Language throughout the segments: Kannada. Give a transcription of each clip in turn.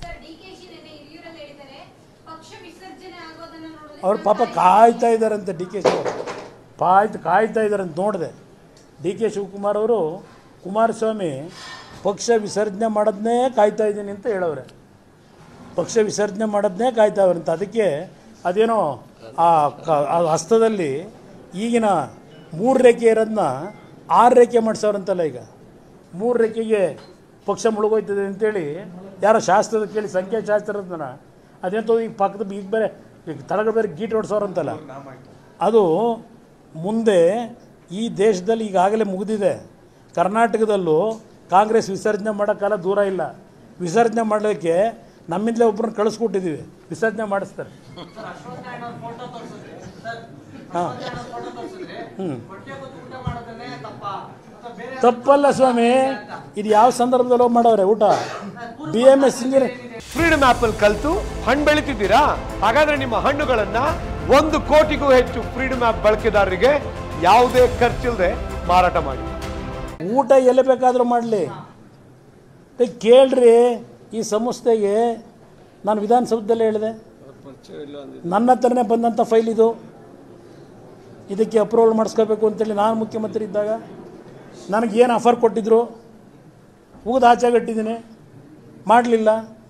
ಸರ್ ಡಿಕೆಶಿ ನಿನ್ನೆ ಹಿರಿಯೂರಲ್ಲಿ ಹೇಳಿದ್ದಾರೆ ಪಕ್ಷ ವಿಸರ್ಜನೆ ಆಗೋದನ್ನ ನೋಡಿದ್ರೆ ಅವ್ರು ಪಾಪ ಕಾಯ್ತಾ ಇದ್ದಾರಂತೆ ಡಿ ಕೆ ಶಿವ ಕಾಯ್ತು ಕಾಯ್ತಾ ಇದ್ದಾರಂತ ನೋಡಿದೆ ಡಿ ಕೆ ಶಿವಕುಮಾರ್ ಅವರು ಕುಮಾರಸ್ವಾಮಿ ಪಕ್ಷ ವಿಸರ್ಜನೆ ಮಾಡೋದನ್ನೇ ಕಾಯ್ತಾ ಇದ್ದೀನಿ ಅಂತ ಹೇಳವ್ರೆ ಪಕ್ಷ ವಿಸರ್ಜನೆ ಮಾಡೋದನ್ನೇ ಕಾಯ್ತಾವ್ರೆ ಅಂತ ಅದಕ್ಕೆ ಅದೇನೋ ಆ ಕ- ಆ ಹಸ್ತದಲ್ಲಿ ಈಗಿನ ಮೂರು ರೇಖೆ ಇರೋದನ್ನ ಆರು ರೇಖೆ ಮಾಡ್ಸವ್ರಂತಲ್ಲ ಈಗ ಮೂರು ರೇಖೆಗೆ ಪಕ್ಷ ಮುಳುಗೋಯ್ತದೆ ಅಂತೇಳಿ ಯಾರೋ ಶಾಸ್ತ್ರದ ಕೇಳಿ ಸಂಖ್ಯಾಶಾಸ್ತ್ರದನ್ನ ಅದೆಂತೋ ಈಗ ಪಕ್ಕದ ಈಗ ಬೇರೆ ಈಗ ತಳಗಡೆ ಬೇರೆ ಗೀಟ್ ಹೊಡ್ಸೋರಂತಲ್ಲ ಅದು ಮುಂದೆ ಈ ದೇಶದಲ್ಲಿ ಈಗಾಗಲೇ ಮುಗಿದಿದೆ ಕರ್ನಾಟಕದಲ್ಲೂ ಕಾಂಗ್ರೆಸ್ ವಿಸರ್ಜನೆ ಮಾಡೋ ಕಾಲ ದೂರ ಇಲ್ಲ ವಿಸರ್ಜನೆ ಮಾಡಲಿಕ್ಕೆ ನಮ್ಮಿಂದಲೇ ಒಬ್ಬರನ್ನ ಕಳಿಸ್ಕೊಟ್ಟಿದ್ದೀವಿ ವಿಸರ್ಜನೆ ಮಾಡಿಸ್ತಾರೆ ಹಾಂ ಹ್ಞೂ ತಪ್ಪಲ್ಲ ಸ್ವಾಮಿ ಇದು ಯಾವ ಸಂದರ್ಭದಲ್ಲಿ ಹೋಗಿ ಮಾಡವ್ರೆ ಊಟ B M S engineer freedom app ಅಲ್ಲಿ ಕಲ್ತು ಹಣ್ಣು ಬೆಳಿತಿದ್ದೀರಾ ಹಾಗಾದ್ರೆ ನಿಮ್ಮ ಹಣ್ಣುಗಳನ್ನ ಒಂದು ಕೋಟಿಗೂ ಹೆಚ್ಚು ಫ್ರೀಡಮ್ ಆಪ್ ಬಳಕೆದಾರರಿಗೆ ಯಾವುದೇ ಖರ್ಚಿಲ್ಲದೆ ಮಾರಾಟ ಮಾಡಿ ಊಟ ಎಲ್ಲಿ ಬೇಕಾದರೂ ಮಾಡಲಿ ಕೇಳ್ರಿ ಈ ಸಂಸ್ಥೆಗೆ ನಾನು ವಿಧಾನಸೌಧದಲ್ಲೇ ಹೇಳಿದೆ ನನ್ನ ಹತ್ರನೇ ಬಂದಂಥ ಫೈಲ್ ಇದು ಇದಕ್ಕೆ ಅಪ್ರೂವಲ್ ಮಾಡಿಸ್ಕೋಬೇಕು ಅಂತೇಳಿ ನಾನು ಮುಖ್ಯಮಂತ್ರಿ ಇದ್ದಾಗ ನನಗೇನು ಆಫರ್ ಕೊಟ್ಟಿದ್ರು ಉಗಿದು ಆಚೆಗಟ್ಟಿದ್ದೀನಿ ಮಾಡಲಿಲ್ಲ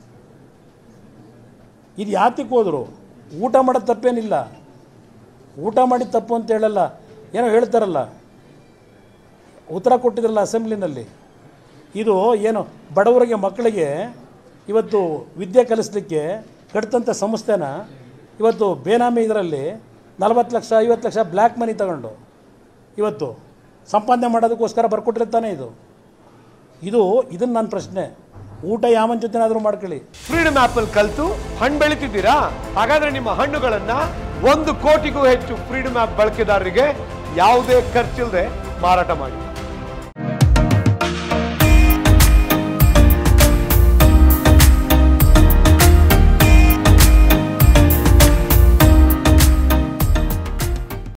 ಇದು ಯಾತಕ್ಕೆ ಹೋದರು ಊಟ ಮಾಡೋದು ತಪ್ಪೇನಿಲ್ಲ ಊಟ ಮಾಡಿದ ತಪ್ಪು ಅಂತ ಹೇಳಲ್ಲ ಏನೋ ಹೇಳ್ತಾರಲ್ಲ ಉತ್ತರ ಕೊಟ್ಟಿದ್ರಲ್ಲ ಅಸೆಂಬ್ಲಿನಲ್ಲಿ ಇದು ಏನು ಬಡವರಿಗೆ ಮಕ್ಕಳಿಗೆ ಇವತ್ತು ವಿದ್ಯೆ ಕಲಿಸ್ಲಿಕ್ಕೆ ಕಟ್ತಂಥ ಸಂಸ್ಥೆನ ಇವತ್ತು ಬೇನಾಮಿ ಇದರಲ್ಲಿ ನಲವತ್ತು ಲಕ್ಷ ಐವತ್ತು ಲಕ್ಷ ಬ್ಲ್ಯಾಕ್ ಮನಿ ತಗೊಂಡು ಇವತ್ತು ಸಂಪಾದನೆ ಮಾಡೋದಕ್ಕೋಸ್ಕರ ಬರ್ಕೊಟ್ಟಿರ್ತಾನೆ ಇದು ಇದು ಇದನ್ನು ನನ್ನ ಪ್ರಶ್ನೆ ಊಟ ಯಾವನ ಜೊತೆನಾದರೂ ಮಾಡ್ಕೊಳ್ಳಿ ಫ್ರೀಡಮ್ ಆಪ್ ಅಲ್ಲಿ ಕಲ್ತು ಹಣ್ಣು ಬೆಳಿತಿದ್ದೀರಾ ಹಾಗಾದ್ರೆ ನಿಮ್ಮ ಹಣ್ಣುಗಳನ್ನ ಒಂದು ಕೋಟಿಗೂ ಹೆಚ್ಚು ಫ್ರೀಡಮ್ ಆಪ್ ಬಳಕೆದಾರರಿಗೆ ಯಾವುದೇ ಖರ್ಚಿಲ್ಲದೆ ಮಾರಾಟ ಮಾಡಿ